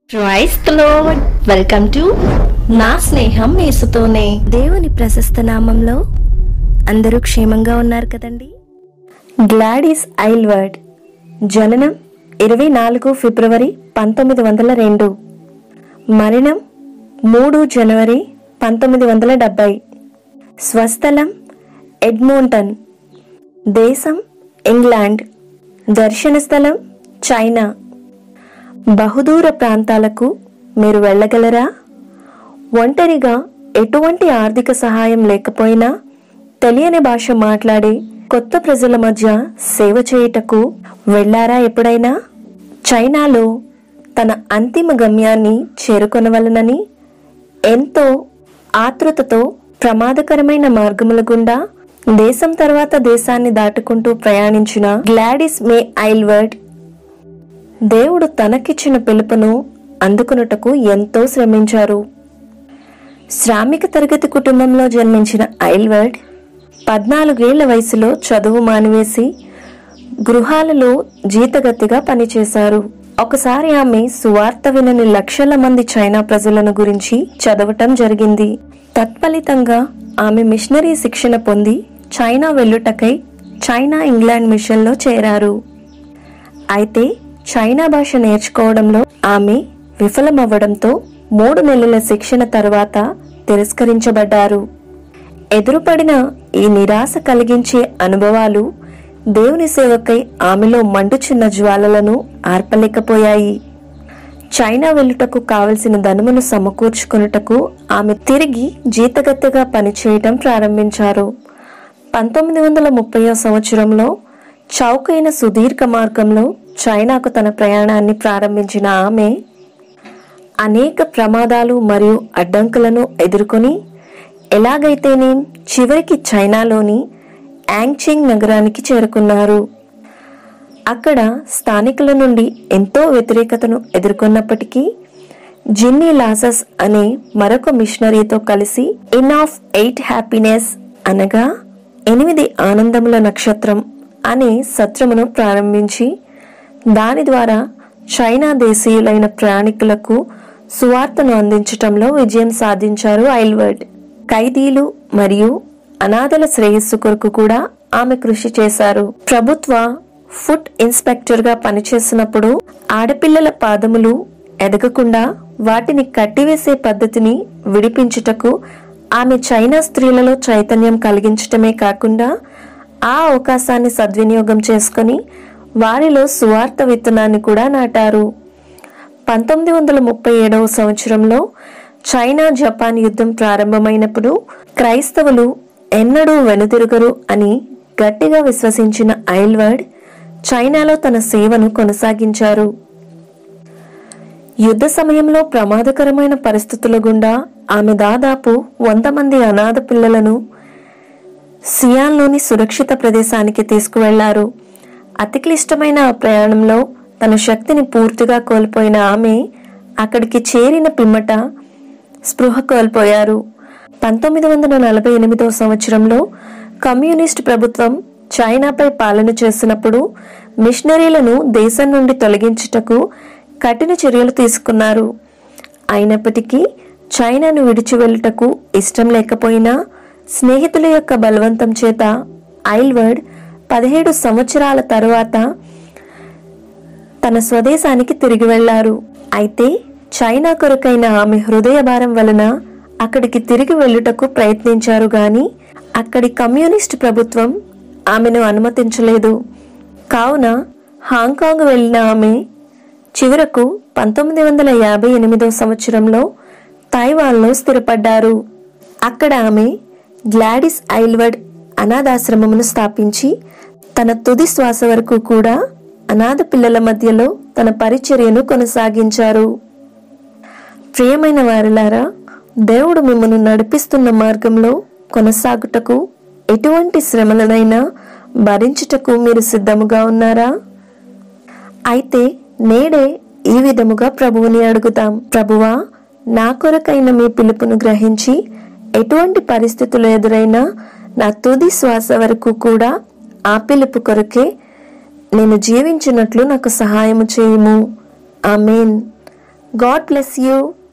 praise lord welcome to నా స్నేహం యేసుతోనే దేవుని ప్రశస్త నామంలో అందరూ క్షేమంగా ఉన్నారు కదండి గ్లాడీస్ ఐల్వర్డ్ జననం ఇరవై నాలుగు ఫిబ్రవరి పంతొమ్మిది వందల రెండు మరణం మూడు జనవరి పంతొమ్మిది వందల డెబ్బై స్వస్థలం ఎడ్మోంటన్ దేశం ఇంగ్లాండ్ దర్శన స్థలం చైనా బహుదూర ప్రాంతాలకు మీరు వెళ్ళగలరా ఒంటరిగా ఎటువంటి ఆర్థిక సహాయం లేకపోయినా తెలియని భాష మాట్లాడే కొత్త ప్రజల మధ్య సేవ చేయుటకు వెళ్ళారా ఎప్పుడైనా చైనాలో తన అంతిమ గమ్యాన్ని చేరుకొనవలనని ఎంతో ఆతృతతో ప్రమాదకరమైన మార్గముల గుండా దేశం తర్వాత దేశాన్ని దాటుకుంటూ ప్రయాణించిన గ్లాడిస్ మే ఐల్వర్డ్ దేవుడు తనకిచ్చిన పిలుపును అందుకున్నటకు ఎంతో శ్రమించారు శ్రామిక తరగతి కుటుంబంలో జన్మించిన ఐల్వర్డ్ పద్నాలుగేళ్ల వయసులో చదువు మానివేసి గృహాలలో జీతగతిగా పనిచేశారు ఒకసారి ఆమె సువార్త వినని లక్షల మంది చైనా ప్రజలను గురించి చదవటం జరిగింది తత్ఫలితంగా ఆమె మిషనరీ శిక్షణ పొంది చైనా వెళ్ళుటకై చైనా ఇంగ్లాండ్ మిషన్లో చేరారు అయితే చైనా భాష నేర్చుకోవడంలో ఆమె విఫలమవ్వడంతో మూడు నెలల శిక్షణ తర్వాత తిరస్కరించబడ్డారు ఎదురుపడిన ఈ నిరాశ కలిగించే అనుభవాలు దేవుని సేవకై ఆమెలో మండుచున్న జ్వాలలను ఆర్పలేకపోయాయి చైనా వెళ్ళుటకు కావలసిన ధనమును సమకూర్చుకొనుటకు ఆమె తిరిగి జీతగత్తెగా పనిచేయటం ప్రారంభించారు పంతొమ్మిది వందల ముప్పయో సంవత్సరంలో చౌకైన సుదీర్ఘ మార్గంలో చైనాకు తన ప్రయాణాన్ని ప్రారంభించిన ఆమె అనేక ప్రమాదాలు మరియు అడ్డంకులను ఎదుర్కొని ఎలాగైతేనే చివరికి చైనాలోని యాంగ్చింగ్ నగరానికి చేరుకున్నారు అక్కడ స్థానికుల నుండి ఎంతో వ్యతిరేకతను ఎదుర్కొన్నప్పటికీ జిన్నీ లాసస్ అనే మరొక మిషనరీతో కలిసి ఇన్ ఆఫ్ ఎయిట్ హ్యాపీనెస్ అనగా ఎనిమిది ఆనందముల నక్షత్రం అనే సత్రమును ప్రారంభించి దాని ద్వారా చైనా దేశీయులైన ప్రయాణికులకు సువార్తను అందించటంలో విజయం సాధించారు ఐల్వర్డ్ ఖైదీలు మరియు అనాథల శ్రేయస్సు కొరకు కూడా ఆమె కృషి చేశారు ప్రభుత్వ ఫుడ్ ఇన్స్పెక్టర్ గా పనిచేసినప్పుడు ఆడపిల్లల పాదములు ఎదగకుండా వాటిని కట్టివేసే పద్ధతిని విడిపించుటకు ఆమె చైనా స్త్రీలలో చైతన్యం కలిగించటమే కాకుండా ఆ అవకాశాన్ని సద్వినియోగం చేసుకొని వారిలో సువార్త విత్తనాన్ని కూడా నాటారు పంతొమ్మిది వందల ముప్పై ఏడవ సంవత్సరంలో చైనా జపాన్ యుద్ధం ప్రారంభమైనప్పుడు క్రైస్తవులు ఎన్నడూ వెనుతిరుగరు అని గట్టిగా విశ్వసించిన ఐల్వర్డ్ చైనాలో తన సేవను కొనసాగించారు యుద్ధ సమయంలో ప్రమాదకరమైన పరిస్థితుల గుండా ఆమె దాదాపు వంద మంది అనాథ పిల్లలను సియాన్లోని సురక్షిత ప్రదేశానికి తీసుకువెళ్లారు అతి క్లిష్టమైన ఆ ప్రయాణంలో తన శక్తిని పూర్తిగా కోల్పోయిన ఆమె అక్కడికి చేరిన పిమ్మట స్పృహ కోల్పోయారు పంతొమ్మిది వందల నలభై ఎనిమిదవ సంవత్సరంలో కమ్యూనిస్ట్ ప్రభుత్వం చైనాపై పాలన చేసినప్పుడు మిషనరీలను దేశం నుండి తొలగించుటకు కఠిన చర్యలు తీసుకున్నారు అయినప్పటికీ చైనాను విడిచి వెళ్ళుటకు ఇష్టం లేకపోయినా స్నేహితుల యొక్క బలవంతం చేత ఐల్వర్డ్ పదిహేడు సంవత్సరాల తరువాత తన స్వదేశానికి తిరిగి వెళ్లారు అయితే చైనా కొరకైన ఆమె హృదయ భారం వలన అక్కడికి తిరిగి వెళ్ళుటకు ప్రయత్నించారు గాని అక్కడి కమ్యూనిస్ట్ ప్రభుత్వం ఆమెను అనుమతించలేదు కావున హాంకాంగ్ వెళ్ళిన ఆమె చివరకు పంతొమ్మిది వందల యాభై ఎనిమిదో సంవత్సరంలో తైవాన్లో స్థిరపడ్డారు అక్కడ ఆమె గ్లాడిస్ ఐల్వర్డ్ అనాథాశ్రమమును స్థాపించి తన తుది శ్వాస వరకు కూడా అనాథ పిల్లల మధ్యలో తన పరిచర్యను కొనసాగించారు ప్రియమైన వారిలారా దేవుడు మిమ్మల్ని నడిపిస్తున్న మార్గంలో కొనసాగుటకు ఎటువంటి శ్రమలనైనా భరించుటకు మీరు సిద్ధముగా ఉన్నారా అయితే నేడే ఈ విధముగా ప్రభువుని అడుగుదాం ప్రభువా నా కొరకైన మీ పిలుపును గ్రహించి ఎటువంటి పరిస్థితులు ఎదురైనా నా తుది శ్వాస వరకు కూడా ఆ పిలుపు కొరకే నేను జీవించినట్లు నాకు సహాయము చేయుము ఆమెన్ గాడ్ బ్లెస్ యూ